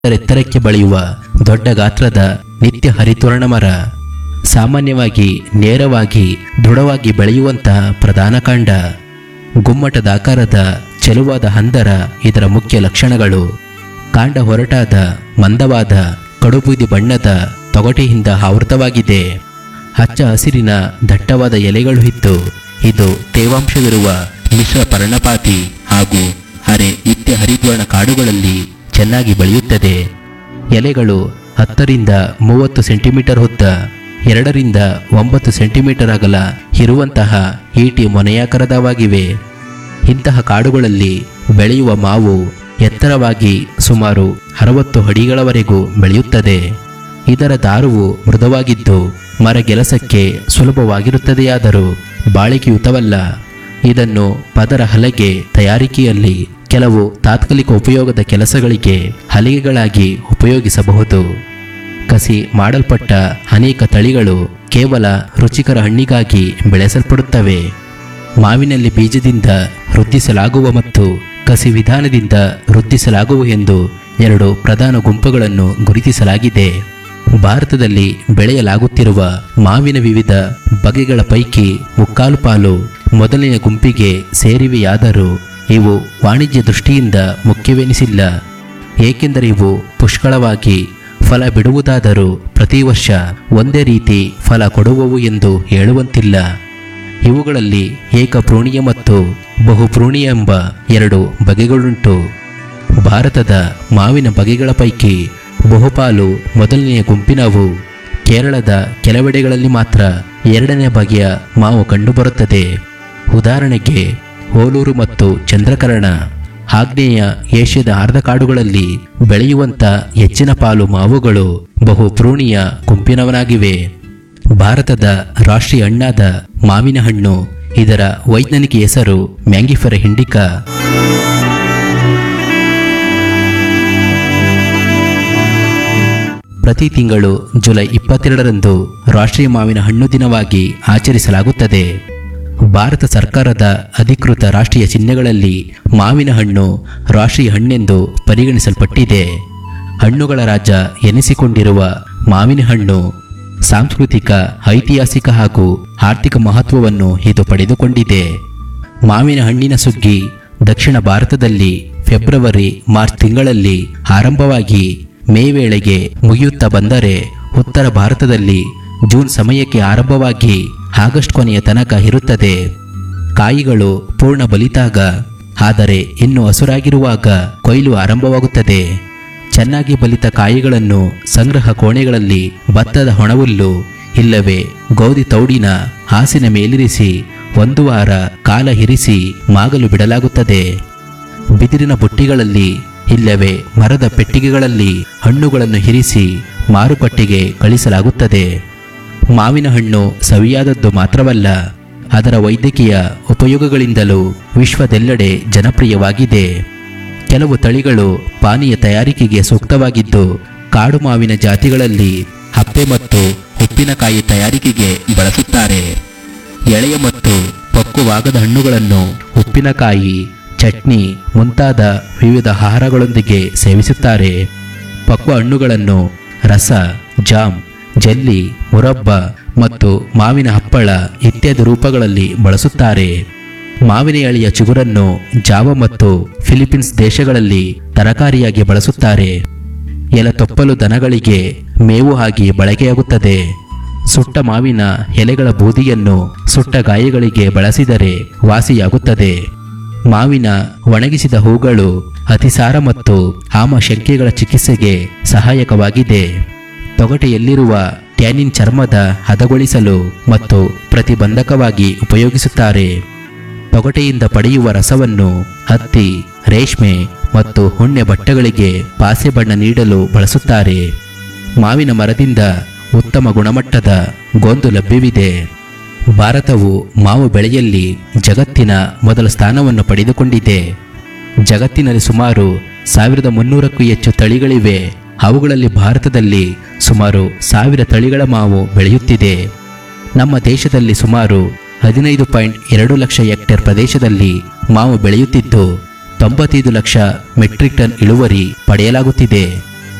ಎತ್ತರಕ್ಕೆ ಬೆಳೆಯುವ ದೊಡ್ಡ ಗಾತ್ರದ ನಿತ್ಯ ಹರಿತೋರಣ ಮರ ಸಾಮಾನ್ಯವಾಗಿ ನೇರವಾಗಿ ದೃಢವಾಗಿ ಬೆಳೆಯುವಂತಹ ಪ್ರಧಾನ ಕಾಂಡ ಗುಮ್ಮಟದ ಆಕಾರದ ಚೆಲುವಾದ ಹಂದರ ಇದರ ಮುಖ್ಯ ಲಕ್ಷಣಗಳು ಕಾಂಡ ಹೊರಟಾದ ಮಂದವಾದ ಕಡುಬೂದಿ ಬಣ್ಣದ ತೊಗಟೆಯಿಂದ ಆವೃತವಾಗಿದೆ ಹಚ್ಚ ಹಸಿರಿನ ದಟ್ಟವಾದ ಎಲೆಗಳು ಇದ್ದು ಇದು ತೇವಾಂಶವಿರುವ ಮಿಶ್ರ ಪರ್ಣಪಾತಿ ಹಾಗೂ ಅರೆ ನಿತ್ಯ ಹರಿದ್ವರ್ಣ ಕಾಡುಗಳಲ್ಲಿ ಚೆನ್ನಾಗಿ ಬೆಳೆಯುತ್ತದೆ ಎಲೆಗಳು ಹತ್ತರಿಂದ ಮೂವತ್ತು ಸೆಂಟಿಮೀಟರ್ ಉದ್ದ ಎರಡರಿಂದ ಒಂಬತ್ತು ಸೆಂಟಿಮೀಟರ್ ಅಗಲ ಇರುವಂತಹ ಈಟಿ ಮೊನೆಯಾಕಾರದವಾಗಿವೆ ಇಂತಹ ಕಾಡುಗಳಲ್ಲಿ ಬೆಳೆಯುವ ಮಾವು ಎತ್ತರವಾಗಿ ಸುಮಾರು ಅರವತ್ತು ಅಡಿಗಳವರೆಗೂ ಬೆಳೆಯುತ್ತದೆ ಇದರ ದಾರುವು ಮೃದುವಾಗಿದ್ದು ಮರಗೆಲಸಕ್ಕೆ ಸುಲಭವಾಗಿರುತ್ತದೆಯಾದರೂ ಬಾಳಿಕೆಯುತವಲ್ಲ ಇದನ್ನು ಪದರ ಹಲಗೆ ತಯಾರಿಕೆಯಲ್ಲಿ ಕೆಲವು ತಾತ್ಕಾಲಿಕ ಉಪಯೋಗದ ಕೆಲಸಗಳಿಗೆ ಹಲಿಗೆಗಳಾಗಿ ಉಪಯೋಗಿಸಬಹುದು ಕಸಿ ಮಾಡಲ್ಪಟ್ಟ ಅನೇಕ ತಳಿಗಳು ಕೇವಲ ರುಚಿಕರ ಹಣ್ಣಿಗಾಗಿ ಬೆಳೆಸಲ್ಪಡುತ್ತವೆ ಮಾವಿನಲ್ಲಿ ಬೀಜದಿಂದ ವೃದ್ಧಿಸಲಾಗುವ ಮತ್ತು ಕಸಿ ವಿಧಾನದಿಂದ ವೃದ್ಧಿಸಲಾಗುವ ಎಂದು ಎರಡು ಪ್ರಧಾನ ಗುಂಪುಗಳನ್ನು ಗುರುತಿಸಲಾಗಿದೆ ಭಾರತದಲ್ಲಿ ಬೆಳೆಯಲಾಗುತ್ತಿರುವ ಮಾವಿನ ವಿವಿಧ ಬಗೆಗಳ ಪೈಕಿ ಮುಕ್ಕಾಲು ಪಾಲು ಮೊದಲನೆಯ ಗುಂಪಿಗೆ ಸೇರಿವೆಯಾದರೂ ಇವು ವಾಣಿಜ್ಯ ದೃಷ್ಟಿಯಿಂದ ಮುಖ್ಯವೆನಿಸಿಲ್ಲ ಏಕೆಂದರೆ ಇವು ಪುಷ್ಕಳವಾಗಿ ಫಲ ಬಿಡುವುದಾದರೂ ಪ್ರತಿ ವರ್ಷ ಒಂದೇ ರೀತಿ ಫಲ ಕೊಡುವವು ಎಂದು ಹೇಳುವಂತಿಲ್ಲ ಇವುಗಳಲ್ಲಿ ಏಕಪ್ರೂಣಿಯ ಮತ್ತು ಬಹುಪ್ರೂಣಿಯ ಎಂಬ ಎರಡು ಬಗೆಗಳುಂಟು ಭಾರತದ ಮಾವಿನ ಬಗೆಗಳ ಪೈಕಿ ಬಹುಪಾಲು ಮೊದಲನೆಯ ಗುಂಪಿನವು ಕೇರಳದ ಕೆಲವೆಡೆಗಳಲ್ಲಿ ಮಾತ್ರ ಎರಡನೇ ಬಗೆಯ ಮಾವು ಕಂಡುಬರುತ್ತದೆ ಉದಾಹರಣೆಗೆ ಹೋಲೂರು ಮತ್ತು ಚಂದ್ರಕರಣ ಆಗ್ನೇಯ ಏಷ್ಯಾದ ಅರ್ಧ ಕಾಡುಗಳಲ್ಲಿ ಬೆಳೆಯುವಂತ ಹೆಚ್ಚಿನ ಪಾಲು ಮಾವುಗಳು ಬಹು ಪ್ರೋಣಿಯ ಗುಂಪಿನವನಾಗಿವೆ ಭಾರತದ ರಾಷ್ಟ್ರೀಯ ಹಣ್ಣಾದ ಮಾವಿನ ಹಣ್ಣು ಇದರ ವೈಜ್ಞಾನಿಕ ಹೆಸರು ಮ್ಯಾಂಗಿಫೆರ ಹಿಂಡಿಕಾ ಪ್ರತಿ ತಿಂಗಳು ಜುಲೈ ಇಪ್ಪತ್ತೆರಡರಂದು ರಾಷ್ಟ್ರೀಯ ಮಾವಿನ ಹಣ್ಣು ದಿನವಾಗಿ ಆಚರಿಸಲಾಗುತ್ತದೆ ಭಾರತ ಸರ್ಕಾರದ ಅಧಿಕೃತ ರಾಷ್ಟ್ರೀಯ ಚಿಹ್ನೆಗಳಲ್ಲಿ ಮಾವಿನ ಹಣ್ಣು ರಾಷ್ಟ್ರೀಯ ಹಣ್ಣೆಂದು ಪರಿಗಣಿಸಲ್ಪಟ್ಟಿದೆ ಹಣ್ಣುಗಳ ರಾಜ್ಯ ಎನಿಸಿಕೊಂಡಿರುವ ಮಾವಿನ ಹಣ್ಣು ಸಾಂಸ್ಕೃತಿಕ ಐತಿಹಾಸಿಕ ಹಾಗೂ ಆರ್ಥಿಕ ಮಹತ್ವವನ್ನು ಇದು ಪಡೆದುಕೊಂಡಿದೆ ಮಾವಿನ ಹಣ್ಣಿನ ಸುಗ್ಗಿ ದಕ್ಷಿಣ ಭಾರತದಲ್ಲಿ ಫೆಬ್ರವರಿ ಮಾರ್ಚ್ ತಿಂಗಳಲ್ಲಿ ಆರಂಭವಾಗಿ ಮೇ ವೇಳೆಗೆ ಮುಗಿಯುತ್ತಾ ಬಂದರೆ ಉತ್ತರ ಭಾರತದಲ್ಲಿ ಜೂನ್ ಸಮಯಕ್ಕೆ ಆರಂಭವಾಗಿ ಆಗಸ್ಟ್ ಕೊನೆಯ ತನಕ ಇರುತ್ತದೆ ಕಾಯಿಗಳು ಪೂರ್ಣ ಬಲಿತಾಗ ಆದರೆ ಇನ್ನು ಹಸುರಾಗಿರುವಾಗ ಕೊಯ್ಲು ಆರಂಭವಾಗುತ್ತದೆ ಚೆನ್ನಾಗಿ ಬಲಿತ ಕಾಯಿಗಳನ್ನು ಸಂಗ್ರಹ ಕೋಣೆಗಳಲ್ಲಿ ಭತ್ತದ ಹೊಣಹುಲ್ಲು ಇಲ್ಲವೇ ಗೋಧಿ ತೌಡಿನ ಹಾಸಿನ ಮೇಲಿರಿಸಿ ಒಂದು ವಾರ ಕಾಲ ಇರಿಸಿ ಮಾಗಲು ಬಿಡಲಾಗುತ್ತದೆ ಬಿದಿರಿನ ಬುಟ್ಟಿಗಳಲ್ಲಿ ಇಲ್ಲವೇ ಮರದ ಪೆಟ್ಟಿಗೆಗಳಲ್ಲಿ ಹಣ್ಣುಗಳನ್ನು ಇರಿಸಿ ಮಾರುಕಟ್ಟೆಗೆ ಕಳಿಸಲಾಗುತ್ತದೆ ಮಾವಿನ ಹಣ್ಣು ಸವಿಯಾದದ್ದು ಮಾತ್ರವಲ್ಲ ಅದರ ವೈದ್ಯಕೀಯ ಉಪಯೋಗಗಳಿಂದಲೂ ವಿಶ್ವದೆಲ್ಲೆಡೆ ಜನಪ್ರಿಯವಾಗಿದೆ ಕೆಲವು ತಳಿಗಳು ಪಾನೀಯ ತಯಾರಿಕೆಗೆ ಸೂಕ್ತವಾಗಿದ್ದು ಕಾಡು ಮಾವಿನ ಜಾತಿಗಳಲ್ಲಿ ಹಪ್ಪೆ ಮತ್ತು ಉಪ್ಪಿನಕಾಯಿ ತಯಾರಿಕೆಗೆ ಬಳಸುತ್ತಾರೆ ಎಳೆಯ ಮತ್ತು ಪಕ್ವವಾಗದ ಹಣ್ಣುಗಳನ್ನು ಉಪ್ಪಿನಕಾಯಿ ಚಟ್ನಿ ಮುಂತಾದ ವಿವಿಧ ಆಹಾರಗಳೊಂದಿಗೆ ಸೇವಿಸುತ್ತಾರೆ ಪಕ್ವ ಹಣ್ಣುಗಳನ್ನು ರಸ ಜಾಮ್ ಜೆಲ್ಲಿ ಮುರಬ್ಬ ಮತ್ತು ಮಾವಿನ ಹಪ್ಪಳ ಇತ್ಯಾದಿ ರೂಪಗಳಲ್ಲಿ ಬಳಸುತ್ತಾರೆ ಮಾವಿನ ಎಳೆಯ ಚಿಗುರನ್ನು ಜಾವ ಮತ್ತು ಫಿಲಿಪೀನ್ಸ್ ದೇಶಗಳಲ್ಲಿ ತರಕಾರಿಯಾಗಿ ಬಳಸುತ್ತಾರೆ ಎಲ ತೊಪ್ಪಲು ದನಗಳಿಗೆ ಮೇವು ಆಗಿ ಬಳಕೆಯಾಗುತ್ತದೆ ಸುಟ್ಟ ಮಾವಿನ ಎಲೆಗಳ ಬೂದಿಯನ್ನು ಸುಟ್ಟ ಗಾಯಗಳಿಗೆ ಬಳಸಿದರೆ ವಾಸಿಯಾಗುತ್ತದೆ ಮಾವಿನ ಒಣಗಿಸಿದ ಹೂಗಳು ಅತಿಸಾರ ಮತ್ತು ಆಮ ಶಂಕೆಗಳ ಚಿಕಿತ್ಸೆಗೆ ಸಹಾಯಕವಾಗಿದೆ ತೊಗಟೆಯಲ್ಲಿರುವ ಟ್ಯಾನಿನ್ ಚರ್ಮದ ಹದಗೊಳಿಸಲು ಮತ್ತು ಪ್ರತಿಬಂಧಕವಾಗಿ ಉಪಯೋಗಿಸುತ್ತಾರೆ ತೊಗಟೆಯಿಂದ ಪಡೆಯುವ ರಸವನ್ನು ಹತ್ತಿ ರೇಷ್ಮೆ ಮತ್ತು ಹುಣ್ಣೆ ಬಟ್ಟೆಗಳಿಗೆ ಪಾಸೆ ಬಣ್ಣ ನೀಡಲು ಬಳಸುತ್ತಾರೆ ಮಾವಿನ ಮರದಿಂದ ಉತ್ತಮ ಗುಣಮಟ್ಟದ ಗೋಂದು ಲಭ್ಯವಿದೆ ಭಾರತವು ಮಾವು ಬೆಳೆಯಲ್ಲಿ ಜಗತ್ತಿನ ಮೊದಲ ಸ್ಥಾನವನ್ನು ಪಡೆದುಕೊಂಡಿದೆ ಜಗತ್ತಿನಲ್ಲಿ ಸುಮಾರು ಸಾವಿರದ ಮುನ್ನೂರಕ್ಕೂ ಹೆಚ್ಚು ತಳಿಗಳಿವೆ ಅವುಗಳಲ್ಲಿ ಭಾರತದಲ್ಲಿ ಸುಮಾರು ಸಾವಿರ ತಳಿಗಳ ಮಾವು ಬೆಳೆಯುತ್ತಿದೆ ನಮ್ಮ ದೇಶದಲ್ಲಿ ಸುಮಾರು ಹದಿನೈದು ಪಾಯಿಂಟ್ ಎರಡು ಲಕ್ಷ ಹೆಕ್ಟೇರ್ ಪ್ರದೇಶದಲ್ಲಿ ಮಾವು ಬೆಳೆಯುತ್ತಿದ್ದು ತೊಂಬತ್ತೈದು ಲಕ್ಷ ಮೆಟ್ರಿಕ್ ಟನ್ ಇಳುವರಿ ಪಡೆಯಲಾಗುತ್ತಿದೆ